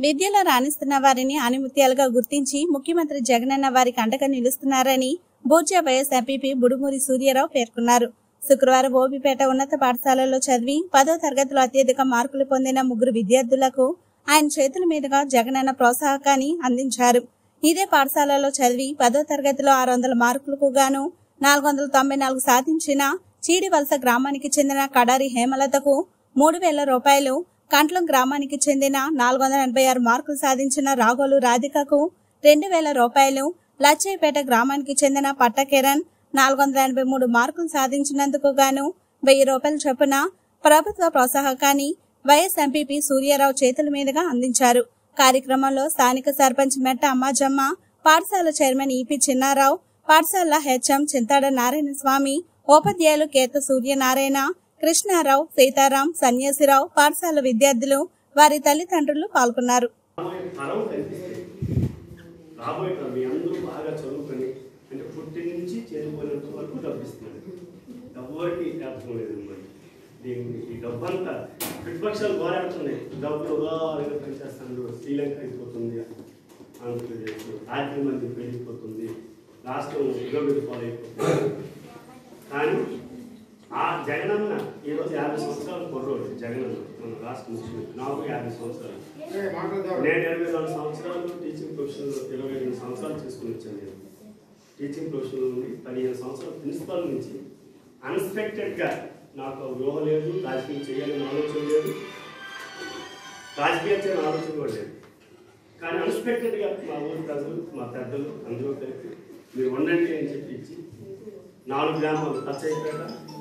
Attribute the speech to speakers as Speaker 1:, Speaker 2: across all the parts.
Speaker 1: విద్యలో రాణిస్తున్న వారిని ఆనిముత్యాలుగా గుర్తించి ముఖ్యమంత్రి జగనన్న వారికి అండగా నిలుస్తున్నారని బూర్జా వైఎస్ ఎంపీపీ బుడుమూరి సూర్యారావు పేర్కొన్నారు శుక్రవారం ఓబిపేట ఉన్నత పాఠశాలలో చదివి పదో తరగతిలో అత్యధిక మార్కులు పొందిన ముగ్గురు విద్యార్థులకు ఆయన చేతుల మీదుగా జగనన్న ప్రోత్సాహకాన్ని అందించారు ఇదే పాఠశాలలో చదివి పదో తరగతిలో ఆరు వందల మార్కులకు గాను నాలుగు వందల తొంభై నాలుగు సాధించిన చీడివలస గ్రామానికి చెందిన కడారి హేమలతకు మూడు వేల రూపాయలు కంట్లం గ్రామానికి చెందిన నాలుగు వందల ఎనభై ఆరు మార్కులు సాధించిన రాఘోలు రాధికకు రెండు వేల రూపాయలు లచ్చయ్యపేట గ్రామానికి చెందిన పట్ట కిరణ్ నాలుగు వందల ఎనభై మూడు మార్కులు సాధించినందుకు గాను వెయ్యి రూపాయల చొప్పున ప్రభుత్వ ప్రోత్సాహకాన్ని వైఎస్ ఎంపీపీ సూర్యారావు చేతుల మీదుగా అందించారు కార్యక్రమంలో స్థానిక సర్పంచ్ మెట్ట అమ్మాజమ్మ పాఠశాల చైర్మన్ ఈపీ చిన్నారావు పాఠశాల హెచ్ఎం చింతాడ నారాయణ స్వామి ఉపాధ్యాయులు కేత సూర్యనారాయణ కృష్ణారావు సీతారాం సన్యాసిరావు పాఠశాల విద్యార్థులు వారి తల్లిదండ్రులు పాల్గొన్నారు
Speaker 2: రాబోయే తరం కనిపిస్తుంది రాబోయే తరం మీ అందరూ బాగా చదువుకొని అంటే పుట్టి నుంచి చేరిపోయినంత వరకు డబ్బిస్తున్నారు ఎవరికి అర్థం లేదు మరి దీన్ని ఈ డబ్బు అంతా ప్రతిపక్షాలు పోరాడుతున్నాయి డబ్బులు ఉదాహరణగా పనిచేస్తాడు శ్రీలంక అయిపోతుంది ఆంధ్రప్రదేశ్ ఆర్థిక మంది పెరిగిపోతుంది రాష్ట్రం ఇరవై పాలైపోతుంది కానీ ఆ జగనన్న ఈరోజు యాభై సంవత్సరాలు కుర్రోడు జగనన్న మన రాష్ట్ర ముఖ్యమంత్రి నాకు యాభై సంవత్సరాలు నేను ఇరవై నాలుగు సంవత్సరాలు టీచింగ్ ప్రొఫెషన్లో ఇరవై రెండు సంవత్సరాలు చేసుకుని వచ్చాను నేను టీచింగ్ ప్రొఫెషన్లో నుండి పదిహేను సంవత్సరాలు ప్రిన్సిపల్ నుంచి అన్ఎక్స్పెక్టెడ్గా నాకు ఊహ లేదు రాజకీయం చేయాలని ఆలోచన లేదు రాజకీయం చేయాలని ఆలోచన కూడా లేదు కానీ అన్ఎక్స్పెక్టెడ్గా మా ఊరి ప్రజలు మా పెద్దలు అందరూ కలిపి మీరు ఉండండి అని చెప్పి ఇచ్చి నాలుగు గ్రామాలు పచ్చయ్యపేట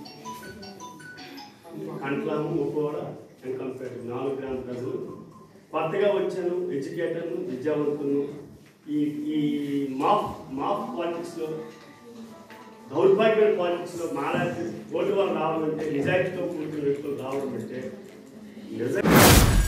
Speaker 2: కంట్లాము ముప్పోడ వెంకంపేట నాలుగు గ్రామ ప్రజలు కొత్తగా వచ్చాను ఎడ్యుకేటర్ను విద్యావంతులను ఈ ఈ మాఫ్ మాఫ్ పాలిటిక్స్లో దౌర్భాగ్యమైన పాలిటిక్స్లో మాలాంటి ఓటు వాళ్ళు రావాలంటే నిజాయితీతో కూర్చున్న వ్యక్తులు రావడం అంటే నిజంగా